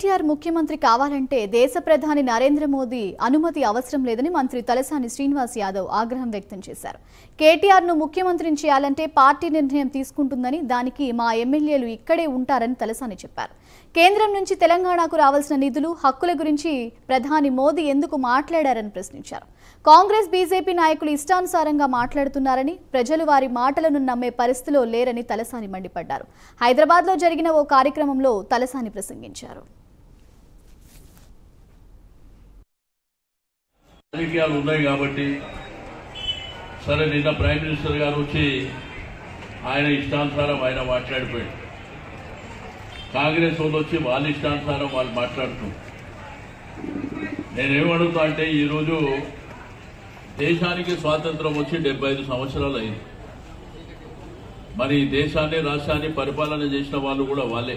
కేటీఆర్ ముఖ్యమంత్రి కావాలంటే దేశ ప్రధాని నరేంద్ర మోదీ అనుమతి అవసరం లేదని మంత్రి తలసాని శ్రీనివాస్ యాదవ్ ఆగ్రహం వ్యక్తం చేశారు కేటీఆర్ ను ముఖ్యమంత్రిని చేయాలంటే పార్టీ నిర్ణయం తీసుకుంటుందని దానికి మా ఎమ్మెల్యేలు ఇక్కడే ఉంటారని తలసాని చెప్పారు కేంద్రం నుంచి తెలంగాణకు రావాల్సిన నిధులు హక్కుల గురించి ప్రధాని మోదీ ఎందుకు మాట్లాడారని ప్రశ్నించారు కాంగ్రెస్ బీజేపీ నాయకులు ఇష్టానుసారంగా మాట్లాడుతున్నారని ప్రజలు వారి మాటలను నమ్మే పరిస్థితిలో లేరని తలసాని మండిపడ్డారు హైదరాబాద్లో జరిగిన ఓ కార్యక్రమంలో తలసాని ప్రసంగించారు రాజకీయాలు ఉన్నాయి కాబట్టి సరే నిన్న ప్రైమ్ మినిస్టర్ గారు వచ్చి ఆయన ఇష్టానుసారం ఆయన మాట్లాడిపోయాడు కాంగ్రెస్ వాళ్ళు వచ్చి వాళ్ళ ఇష్టానుసారం వాళ్ళు మాట్లాడుతున్నారు నేనేమడుగుతా అంటే ఈరోజు దేశానికి స్వాతంత్రం వచ్చి డెబ్బై ఐదు సంవత్సరాలు అయింది మరి ఈ దేశాన్ని రాష్ట్రాన్ని పరిపాలన చేసిన వాళ్ళు కూడా వాళ్ళే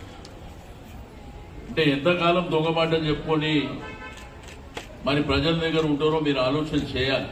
అంటే ఎంతకాలం దొంగమాటలు చెప్పుకొని మరి ప్రజల దగ్గర ఉంటారో మీరు ఆలోచన చేయాలి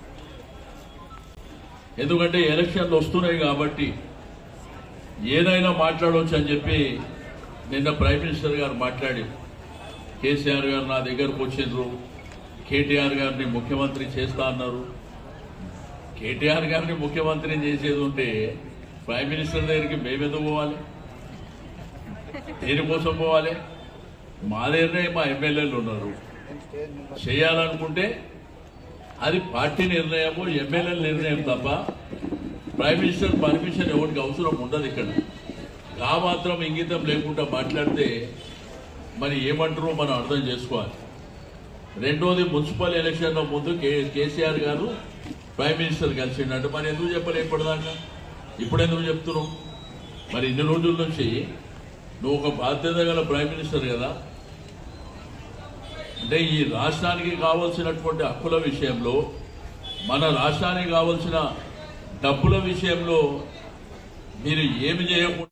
ఎందుకంటే ఎలక్షన్లు వస్తున్నాయి కాబట్టి ఏదైనా మాట్లాడవచ్చు అని చెప్పి నిన్న ప్రైమ్ మినిస్టర్ గారు మాట్లాడి కేసీఆర్ గారు నా దగ్గరకు వచ్చిండ్రు కేటీఆర్ గారిని ముఖ్యమంత్రి చేస్తా అన్నారు కేటీఆర్ గారిని ముఖ్యమంత్రిని చేసేది ఉంటే ప్రైమ్ మినిస్టర్ దగ్గరికి మేమెందుకు పోవాలి దేనికోసం పోవాలి మా దగ్గరనే మా ఎమ్మెల్యేలు ఉన్నారు చేయాలనుకుంటే అది పార్టీ నిర్ణయము ఎమ్మెల్యేల నిర్ణయం తప్ప ప్రైమ్ మినిస్టర్ పర్మిషన్ ఎవరికి అవసరం ఉండదు ఇక్కడ కా మాత్రం ఇంగితం లేకుండా మాట్లాడితే మరి ఏమంటారో మనం అర్థం చేసుకోవాలి రెండోది మున్సిపల్ ఎలక్షన్ల ముందు కే కేసీఆర్ గారు ప్రైమ్ మినిస్టర్ కలిసిండంటే మరి ఎందుకు చెప్పలే ఇప్పటిదాకా ఇప్పుడు ఎందుకు చెప్తున్నావు మరి ఇన్ని రోజుల నుంచి నువ్వు ఒక బాధ్యత గల ప్రైమ్ మినిస్టర్ కదా అంటే ఈ రాష్ట్రానికి కావలసినటువంటి హక్కుల విషయంలో మన రాష్ట్రానికి కావలసిన డబ్బుల విషయంలో మీరు ఏమి చేయకుండా